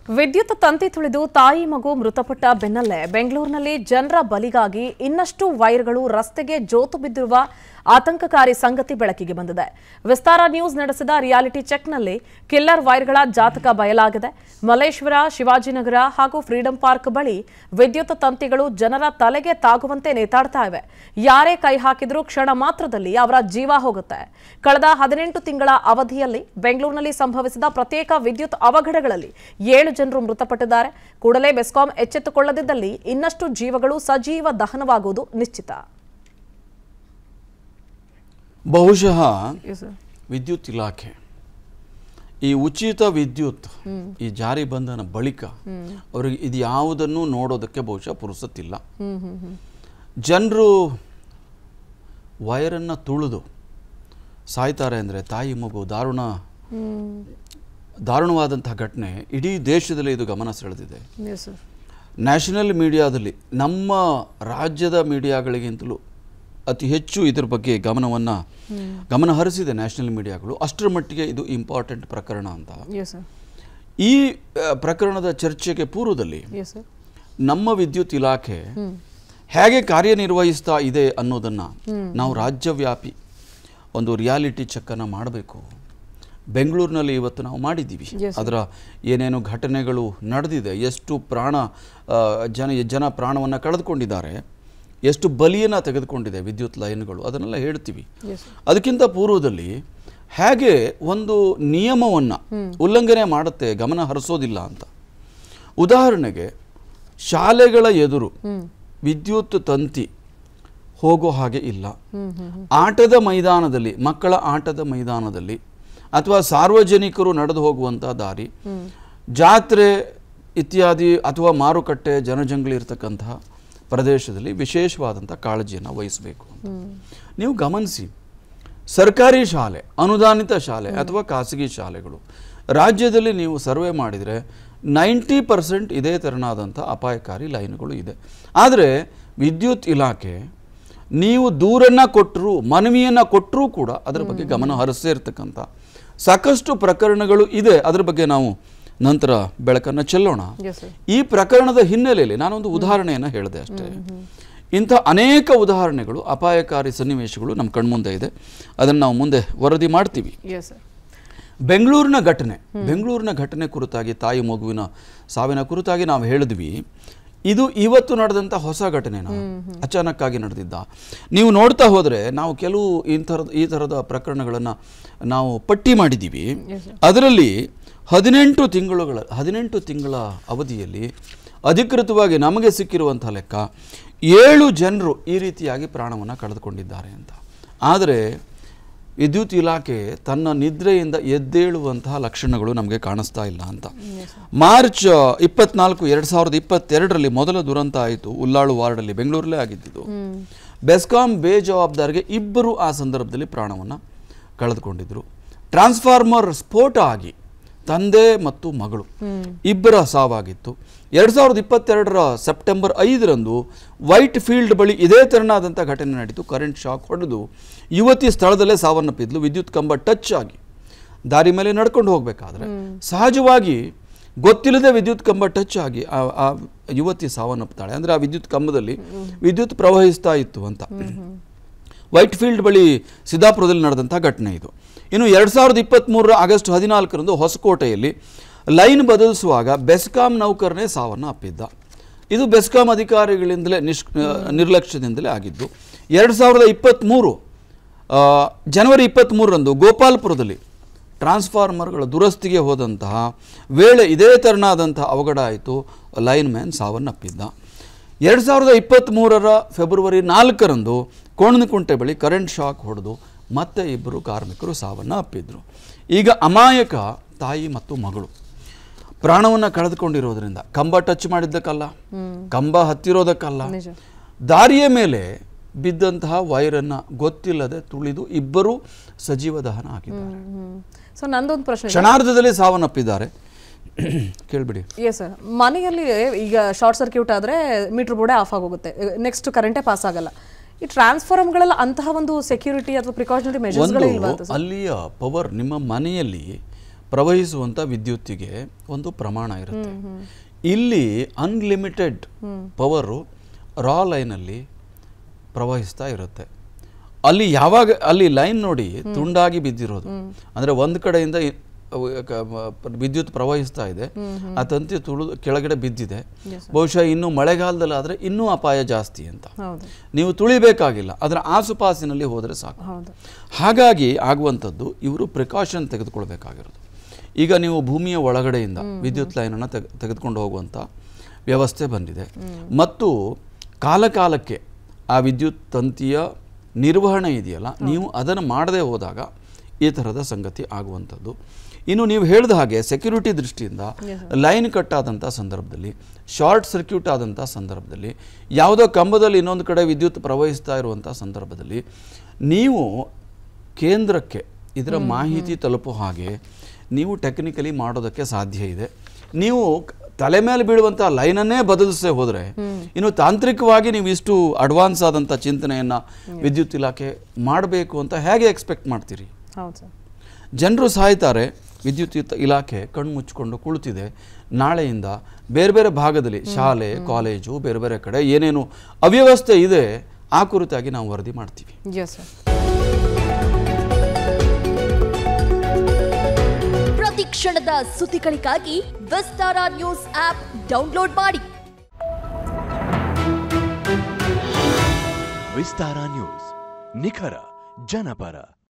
ವಿದ್ಯುತ್ ತಂತಿ ತುಳಿದು ತಾಯಿ ಮಗು ಮೃತಪಟ್ಟ ಬೆನ್ನಲ್ಲೇ ಬೆಂಗಳೂರಿನಲ್ಲಿ ಜನರ ಬಲಿಗಾಗಿ ಇನ್ನಷ್ಟು ವೈರ್ಗಳು ರಸ್ತೆಗೆ ಜೋತು ಬಿದ್ದಿರುವ ಆತಂಕಕಾರಿ ಸಂಗತಿ ಬೆಳಕಿಗೆ ಬಂದಿದೆ ವಿಸ್ತಾರ ನ್ಯೂಸ್ ನಡೆಸಿದ ರಿಯಾಲಿಟಿ ಚೆಕ್ನಲ್ಲಿ ಕಿಲ್ಲರ್ ವೈರ್ಗಳ ಜಾತಕ ಬಯಲಾಗಿದೆ ಮಲ್ಲೇಶ್ವರ ಶಿವಾಜಿನಗರ ಹಾಗೂ ಫ್ರೀಡಂ ಪಾರ್ಕ್ ಬಳಿ ವಿದ್ಯುತ್ ತಂತಿಗಳು ಜನರ ತಲೆಗೆ ತಾಗುವಂತೆ ನೇತಾಡ್ತಾ ಇವೆ ಯಾರೇ ಕೈ ಹಾಕಿದ್ರೂ ಕ್ಷಣ ಮಾತ್ರದಲ್ಲಿ ಅವರ ಜೀವ ಹೋಗುತ್ತೆ ಕಳೆದ ಹದಿನೆಂಟು ತಿಂಗಳ ಅವಧಿಯಲ್ಲಿ ಬೆಂಗಳೂರಿನಲ್ಲಿ ಸಂಭವಿಸಿದ ಪ್ರತ್ಯೇಕ ವಿದ್ಯುತ್ ಅವಘಡಗಳಲ್ಲಿ ಏಳು ಜನರು ಮೃತಪಟ್ಟಿದ್ದಾರೆ ಕೂಡಲೇ ಬೆಸ್ಕಾಂ ಎಚ್ಚೆತ್ತುಕೊಳ್ಳದಿದ್ದಲ್ಲಿ ಇನ್ನಷ್ಟು ಜೀವಗಳು ಸಜೀವ ದಹನವಾಗುವುದು ನಿಶ್ಚಿತ ಬಹುಶಃ ವಿದ್ಯುತ್ ಇಲಾಖೆ ಈ ಉಚಿತ ವಿದ್ಯುತ್ ಈ ಜಾರಿ ಬಂಧನ ಬಳಿಕ ಅವರಿಗೆ ಇದು ಯಾವುದನ್ನು ನೋಡೋದಕ್ಕೆ ಬಹುಶಃ ಪುರುಸತ್ತಿಲ್ಲ ಜನರು ವೈರನ್ನು ತುಳಿದು ಸಾಯ್ತಾರೆ ಅಂದರೆ ತಾಯಿ ಮಗು ದಾರುಣ ದಾರುಣವಾದಂತಹ ಘಟನೆ ಇಡೀ ದೇಶದಲ್ಲಿ ಇದು ಗಮನ ಸೆಳೆದಿದೆ ನ್ಯಾಷನಲ್ ಮೀಡಿಯಾದಲ್ಲಿ ನಮ್ಮ ರಾಜ್ಯದ ಮೀಡಿಯಾಗಳಿಗಿಂತಲೂ ಅತಿ ಹೆಚ್ಚು ಇದ್ರ ಬಗ್ಗೆ ಗಮನವನ್ನು ಗಮನ ಹರಿಸಿದೆ ನ್ಯಾಷನಲ್ ಮೀಡಿಯಾಗಳು ಅಷ್ಟರ ಮಟ್ಟಿಗೆ ಇದು ಇಂಪಾರ್ಟೆಂಟ್ ಪ್ರಕರಣ ಅಂತ ಈ ಆ, ಪ್ರಕರಣದ ಚರ್ಚೆಗೆ ಪೂರ್ವದಲ್ಲಿ ನಮ್ಮ ವಿದ್ಯುತ್ ಇಲಾಖೆ ಹೇಗೆ ಕಾರ್ಯನಿರ್ವಹಿಸ್ತಾ ಇದೆ ಅನ್ನೋದನ್ನ ನಾವು ರಾಜ್ಯವ್ಯಾಪಿ ಒಂದು ರಿಯಾಲಿಟಿ ಚೆಕ್ಕನ್ನು ಮಾಡಬೇಕು ಬೆಂಗಳೂರಿನಲ್ಲಿ ಇವತ್ತು ನಾವು ಮಾಡಿದ್ದೀವಿ ಅದರ ಏನೇನು ಘಟನೆಗಳು ನಡೆದಿದೆ ಎಷ್ಟು ಪ್ರಾಣ ಆ, ಜನ ಜನ ಪ್ರಾಣವನ್ನು ಕಳೆದುಕೊಂಡಿದ್ದಾರೆ ಎಷ್ಟು ಬಲಿಯನ್ನು ತೆಗೆದುಕೊಂಡಿದೆ ವಿದ್ಯುತ್ ಲೈನ್ಗಳು ಅದನ್ನೆಲ್ಲ ಹೇಳ್ತೀವಿ ಅದಕ್ಕಿಂತ ಪೂರ್ವದಲ್ಲಿ ಹೇಗೆ ಒಂದು ನಿಯಮವನ್ನು ಉಲ್ಲಂಘನೆ ಮಾಡುತ್ತೆ ಗಮನ ಹರಿಸೋದಿಲ್ಲ ಅಂತ ಉದಾಹರಣೆಗೆ ಶಾಲೆಗಳ ಎದುರು ವಿದ್ಯುತ್ ತಂತಿ ಹೋಗೋ ಹಾಗೆ ಇಲ್ಲ ಆಟದ ಮೈದಾನದಲ್ಲಿ ಮಕ್ಕಳ ಆಟದ ಮೈದಾನದಲ್ಲಿ ಅಥವಾ ಸಾರ್ವಜನಿಕರು ನಡೆದು ಹೋಗುವಂಥ ದಾರಿ ಜಾತ್ರೆ ಇತ್ಯಾದಿ ಅಥವಾ ಮಾರುಕಟ್ಟೆ ಜನಜಂಗಳಿ ಇರತಕ್ಕಂತಹ ಪ್ರದೇಶದಲ್ಲಿ ವಿಶೇಷವಾದಂಥ ಕಾಳಜಿಯನ್ನು ವಹಿಸಬೇಕು ಅಂತ ನೀವು ಗಮನಿಸಿ ಸರ್ಕಾರಿ ಶಾಲೆ ಅನುದಾನಿತ ಶಾಲೆ ಅಥವಾ ಖಾಸಗಿ ಶಾಲೆಗಳು ರಾಜ್ಯದಲ್ಲಿ ನೀವು ಸರ್ವೆ ಮಾಡಿದರೆ ನೈಂಟಿ ಪರ್ಸೆಂಟ್ ಇದೇ ತೆರನಾದಂಥ ಅಪಾಯಕಾರಿ ಲೈನ್ಗಳು ಇದೆ ಆದರೆ ವಿದ್ಯುತ್ ಇಲಾಖೆ ನೀವು ದೂರನ್ನು ಕೊಟ್ಟರೂ ಮನವಿಯನ್ನು ಕೊಟ್ಟರೂ ಕೂಡ ಅದರ ಬಗ್ಗೆ ಗಮನ ಹರಿಸೇ ಇರತಕ್ಕಂಥ ಸಾಕಷ್ಟು ಪ್ರಕರಣಗಳು ಇದೆ ಅದರ ಬಗ್ಗೆ ನಾವು ನಂತರ ಬೆಳಕನ್ನು ಚೆಲ್ಲೋಣ ಈ ಪ್ರಕರಣದ ಹಿನ್ನೆಲೆಯಲ್ಲಿ ನಾನೊಂದು ಉದಾಹರಣೆಯನ್ನು ಹೇಳಿದೆ ಅಷ್ಟೇ ಇಂಥ ಅನೇಕ ಉದಾಹರಣೆಗಳು ಅಪಾಯಕಾರಿ ಸನ್ನಿವೇಶಗಳು ನಮ್ಮ ಕಣ್ಮುಂದೆ ಇದೆ ಅದನ್ನು ನಾವು ಮುಂದೆ ವರದಿ ಮಾಡ್ತೀವಿ ಬೆಂಗಳೂರಿನ ಘಟನೆ ಬೆಂಗಳೂರಿನ ಘಟನೆ ಕುರಿತಾಗಿ ತಾಯಿ ಮಗುವಿನ ಸಾವಿನ ಕುರಿತಾಗಿ ನಾವು ಹೇಳಿದ್ವಿ ಇದು ಇವತ್ತು ನಡೆದಂಥ ಹೊಸ ಘಟನೆನ ಅಚಾನಕ್ಕಾಗಿ ನಡೆದಿದ್ದ ನೀವು ನೋಡ್ತಾ ಹೋದರೆ ನಾವು ಕೆಲವು ಈ ಥರದ ಈ ಥರದ ಪ್ರಕರಣಗಳನ್ನು ನಾವು ಪಟ್ಟಿ ಮಾಡಿದ್ದೀವಿ ಅದರಲ್ಲಿ ಹದಿನೆಂಟು ತಿಂಗಳುಗಳ ಹದಿನೆಂಟು ತಿಂಗಳ ಅವಧಿಯಲ್ಲಿ ಅಧಿಕೃತವಾಗಿ ನಮಗೆ ಸಿಕ್ಕಿರುವಂಥ ಲೆಕ್ಕ ಏಳು ಜನರು ಈ ರೀತಿಯಾಗಿ ಪ್ರಾಣವನ್ನು ಕಳೆದುಕೊಂಡಿದ್ದಾರೆ ಅಂತ ಆದರೆ ವಿದ್ಯುತ್ ಇಲಾಖೆ ತನ್ನ ನಿದ್ರೆಯಿಂದ ಎದ್ದೇಳುವಂತಹ ಲಕ್ಷಣಗಳು ನಮಗೆ ಕಾಣಿಸ್ತಾ ಇಲ್ಲ ಅಂತ ಮಾರ್ಚ್ ಇಪ್ಪತ್ನಾಲ್ಕು ಎರಡು ಸಾವಿರದ ಇಪ್ಪತ್ತೆರಡರಲ್ಲಿ ಮೊದಲ ದುರಂತ ಆಯಿತು ಉಲ್ಲಾಳು ವಾರ್ಡಲ್ಲಿ ಬೆಂಗಳೂರಲ್ಲೇ ಆಗಿದ್ದಿದ್ದು ಬೆಸ್ಕಾಂ ಬೇಜವಾಬ್ದಾರಿಗೆ ಇಬ್ಬರು ಆ ಸಂದರ್ಭದಲ್ಲಿ ಪ್ರಾಣವನ್ನು ಕಳೆದುಕೊಂಡಿದ್ರು ಟ್ರಾನ್ಸ್ಫಾರ್ಮರ್ ಸ್ಫೋಟ ಆಗಿ ತಂದೆ ಮತ್ತು ಮಗಳು ಇಬ್ಬರ ಸಾವಾಗಿತ್ತು ಎರಡು ಸಾವಿರದ ಇಪ್ಪತ್ತೆರಡರ ಸೆಪ್ಟೆಂಬರ್ ಐದರಂದು ವೈಟ್ ಫೀಲ್ಡ್ ಬಳಿ ಇದೇ ತೆರನಾದಂಥ ಘಟನೆ ನಡೀತು ಕರೆಂಟ್ ಶಾಕ್ ಹೊಡೆದು ಯುವತಿ ಸ್ಥಳದಲ್ಲೇ ಸಾವನ್ನಪ್ಪಿದ್ಲು ವಿದ್ಯುತ್ ಕಂಬ ಟಚ್ ಆಗಿ ದಾರಿ ಮೇಲೆ ನಡ್ಕೊಂಡು ಹೋಗಬೇಕಾದ್ರೆ ಸಹಜವಾಗಿ ಗೊತ್ತಿಲ್ಲದೆ ವಿದ್ಯುತ್ ಕಂಬ ಟಚ್ ಆಗಿ ಆ ಆ ಯುವತಿ ಸಾವನ್ನಪ್ಪುತ್ತಾಳೆ ಅಂದರೆ ಆ ವಿದ್ಯುತ್ ಕಂಬದಲ್ಲಿ ವಿದ್ಯುತ್ ಪ್ರವಹಿಸ್ತಾ ಇತ್ತು ಅಂತ ವೈಟ್ ಫೀಲ್ಡ್ ಬಳಿ ಸಿದ್ದಾಪುರದಲ್ಲಿ ನಡೆದಂಥ ಘಟನೆ ಇದು ಇನ್ನು ಎರಡು ಸಾವಿರದ ಇಪ್ಪತ್ತ್ಮೂರರ ಆಗಸ್ಟ್ ಹದಿನಾಲ್ಕರಂದು ಹೊಸಕೋಟೆಯಲ್ಲಿ ಲೈನ್ ಬದಲಿಸುವಾಗ ಬೆಸ್ಕಾಂ ನೌಕರನೇ ಸಾವನ್ನು ಅಪ್ಪಿದ್ದ ಇದು ಬೆಸ್ಕಾಂ ಅಧಿಕಾರಿಗಳಿಂದಲೇ ನಿಶ್ ನಿರ್ಲಕ್ಷ್ಯದಿಂದಲೇ ಆಗಿದ್ದು ಎರಡು ಸಾವಿರದ ಇಪ್ಪತ್ತ್ಮೂರು ಆ, ಜನವರಿ ಇಪ್ಪತ್ತ್ಮೂರರಂದು ಗೋಪಾಲ್ಪುರದಲ್ಲಿ ಟ್ರಾನ್ಸ್ಫಾರ್ಮರ್ಗಳ ದುರಸ್ತಿಗೆ ಹೋದಂತಹ ವೇಳೆ ಇದೇ ತೆರನಾದಂತಹ ಅವಘಡ ಆಯಿತು ಲೈನ್ ಮ್ಯಾನ್ ಸಾವನ್ನಪ್ಪಿದ್ದ ಎರಡು ಸಾವಿರದ ಇಪ್ಪತ್ತ್ಮೂರರ ಫೆಬ್ರವರಿ ನಾಲ್ಕರಂದು ಕೋಣನಕುಂಟೆ ಬಳಿ ಕರೆಂಟ್ ಶಾಕ್ ಹೊಡೆದು ಮತ್ತೆ ಇಬ್ಬರು ಕಾರ್ಮಿಕರು ಸಾವನ್ನು ಅಪ್ಪಿದ್ರು ಈಗ ಅಮಾಯಕ ತಾಯಿ ಮತ್ತು ಮಗಳು ಪ್ರಾಣವನ್ನು ಕಳೆದುಕೊಂಡಿರೋದ್ರಿಂದ ಕಂಬ ಟಚ್ ಮಾಡಿದ್ದಕ್ಕಲ್ಲ ಕಂಬ ಹತ್ತಿರೋದಕ್ಕಲ್ಲ ದಾರಿಯ ಮೇಲೆ ಬಿದ್ದಂತಹ ವೈರನ್ನು ಗೊತ್ತಿಲ್ಲದೆ ತುಳಿದು ಇಬ್ಬರು ಸಜೀವ ದಹನ ಆಗಿದ್ದಾರೆ ಸೊ ನಂದೊಂದು ಪ್ರಶ್ನೆ ಕ್ಷಣಾರ್ಧದಲ್ಲಿ ಸಾವನ್ನಪ್ಪಿದ್ದಾರೆ ಕೇಳ್ಬಿಡಿ ಎಸ್ ಸರ್ ಮನೆಯಲ್ಲಿ ಈಗ ಶಾರ್ಟ್ ಸರ್ಕ್ಯೂಟ್ ಆದರೆ ಮೀಟರ್ ಬೋರ್ಡೇ ಆಫ್ ಆಗೋಗುತ್ತೆ ನೆಕ್ಸ್ಟ್ ಕರೆಂಟೇ ಪಾಸ್ ಆಗಲ್ಲ ಈ ಟ್ರಾನ್ಸ್ಫಾರ್ಮ್ಗಳೆಲ್ಲ ಅಂತಹ ಒಂದು ಸೆಕ್ಯೂರಿಟಿ ಅಥವಾ ಪ್ರಿಕಾಷನರಿ ಮೆಜರ್ಸ್ಗಳೇ ಇಲ್ವಾ ಒಂದು ಅಲ್ಲಿಯ ಪವರ್ ನಿಮ್ಮ ಮನೆಯಲ್ಲಿ ಪ್ರವಹಿಸುವಂಥ ವಿದ್ಯುತ್ತಿಗೆ ಒಂದು ಪ್ರಮಾಣ ಇರುತ್ತೆ ಇಲ್ಲಿ ಅನ್ಲಿಮಿಟೆಡ್ ಪವರು ರಾ ಲೈನಲ್ಲಿ ಪ್ರವಹಿಸ್ತಾ ಇರುತ್ತೆ ಅಲ್ಲಿ ಯಾವಾಗ ಅಲ್ಲಿ ಲೈನ್ ನೋಡಿ ತುಂಡಾಗಿ ಬಿದ್ದಿರೋದು ಅಂದರೆ ಒಂದು ಕಡೆಯಿಂದ ಇ- ಅವು ಕ- ಮ- ವಿದ್ಯುತ್ ಪ್ರವಹಿಸ್ತಾ ಇದೆ ಆ ತಂತಿ ತುಳಿದು ಕೆಳಗಡೆ ಬಿದ್ದಿದೆ ಬಹುಶಃ ಇನ್ನು ಮಳೆಗಾಲದಲ್ಲಿ ಆದರೆ ಇನ್ನೂ ಅಪಾಯ ಜಾಸ್ತಿ ಅಂತ ಹೌದು ನೀವು ತುಳಿಬೇಕಾಗಿಲ್ಲ ಅದರ ಆಸುಪಾಸಿನಲ್ಲಿ ಹೋದರೆ ಸಾಕು ಹೌದು ಹಾಗಾಗಿ ಆಗುವಂಥದ್ದು ಇವರು ಪ್ರಿಕಾಷನ್ ತೆಗೆದುಕೊಳ್ಬೇಕಾಗಿರೋದು ಈಗ ನೀವು ಭೂಮಿಯ ಒಳಗಡೆಯಿಂದ ವಿದ್ಯುತ್ ಲೈನನ್ನು ತೆಗೆ ತೆಗೆದುಕೊಂಡು ಹೋಗುವಂಥ ವ್ಯವಸ್ಥೆ ಬಂದಿದೆ ಮತ್ತು ಕಾಲಕಾಲಕ್ಕೆ ಆ ವಿದ್ಯುತ್ ತಂತಿಯ ನಿರ್ವಹಣೆ ಇದೆಯಲ್ಲ ನೀವು ಅದನ್ನು ಮಾಡದೇ ಹೋದಾಗ ಈ ಥರದ ಸಂಗತಿ ಆಗುವಂಥದ್ದು ಇನ್ನು ನೀವು ಹೇಳಿದ ಹಾಗೆ ಸೆಕ್ಯೂರಿಟಿ ದೃಷ್ಟಿಯಿಂದ ಲೈನ್ ಕಟ್ ಆದಂಥ ಸಂದರ್ಭದಲ್ಲಿ ಶಾರ್ಟ್ ಸರ್ಕ್ಯೂಟ್ ಆದಂಥ ಸಂದರ್ಭದಲ್ಲಿ ಯಾವುದೋ ಕಂಬದಲ್ಲಿ ಇನ್ನೊಂದು ಕಡೆ ವಿದ್ಯುತ್ ಪ್ರವಹಿಸ್ತಾ ಇರುವಂಥ ಸಂದರ್ಭದಲ್ಲಿ ನೀವು ಕೇಂದ್ರಕ್ಕೆ ಇದರ ಮಾಹಿತಿ ತಲುಪೋ ಹಾಗೆ ನೀವು ಟೆಕ್ನಿಕಲಿ ಮಾಡೋದಕ್ಕೆ ಸಾಧ್ಯ ಇದೆ ನೀವು ಕ- ತಲೆ ಮೇಲೆ ಬೀಳುವಂಥ ಲೈನನ್ನೇ ಬದಲಿಸೇ ಹೋದರೆ ಇನ್ನು ತಾಂತ್ರಿಕವಾಗಿ ನೀವು ಇಷ್ಟು ಅಡ್ವಾನ್ಸ್ ಆದಂಥ ಚಿಂತನೆಯನ್ನು ವಿದ್ಯುತ್ ಇಲಾಖೆ ಮಾಡಬೇಕು ಅಂತ ಹೇಗೆ ಎಕ್ಸ್ಪೆಕ್ಟ್ ಮಾಡ್ತೀರಿ ಹೌದು ಸರ್ ಜನರು ಸಾಯ್ತಾರೆ ವಿದ್ಯುತ್ ಇತ- ಇಲಾಖೆ ಕಣ್ಣು ಮುಚ್ಚಿಕೊಂಡು ಕುಳಿತಿದೆ ನಾಳೆಯಿಂದ ಬೇರೆ ಬೇರೆ ಭಾಗದಲ್ಲಿ ಶಾಲೆ ಕಾಲೇಜು ಬೇರೆ ಬೇರೆ ಕಡೆ ಏನೇನು ಅವ್ಯವಸ್ಥೆ ಇದೆ ಆ ಕುರಿತಾಗಿ ನಾವು ವರದಿ ಮಾಡ್ತೀವಿ ಎಸ್ ಸರ್ ಪ್ರತಿ ಕ್ಷಣದ ಸುದ್ದಿಗಳಿಗಾಗಿ ವಿಸ್ತಾರ ನ್ಯೂಸ್ ಆಪ್ ಡೌನ್ಲೋಡ್ ಮಾಡಿ ವಿಸ್ತಾರ ನ್ಯೂಸ್ ನಿಖರ ಜನಪರ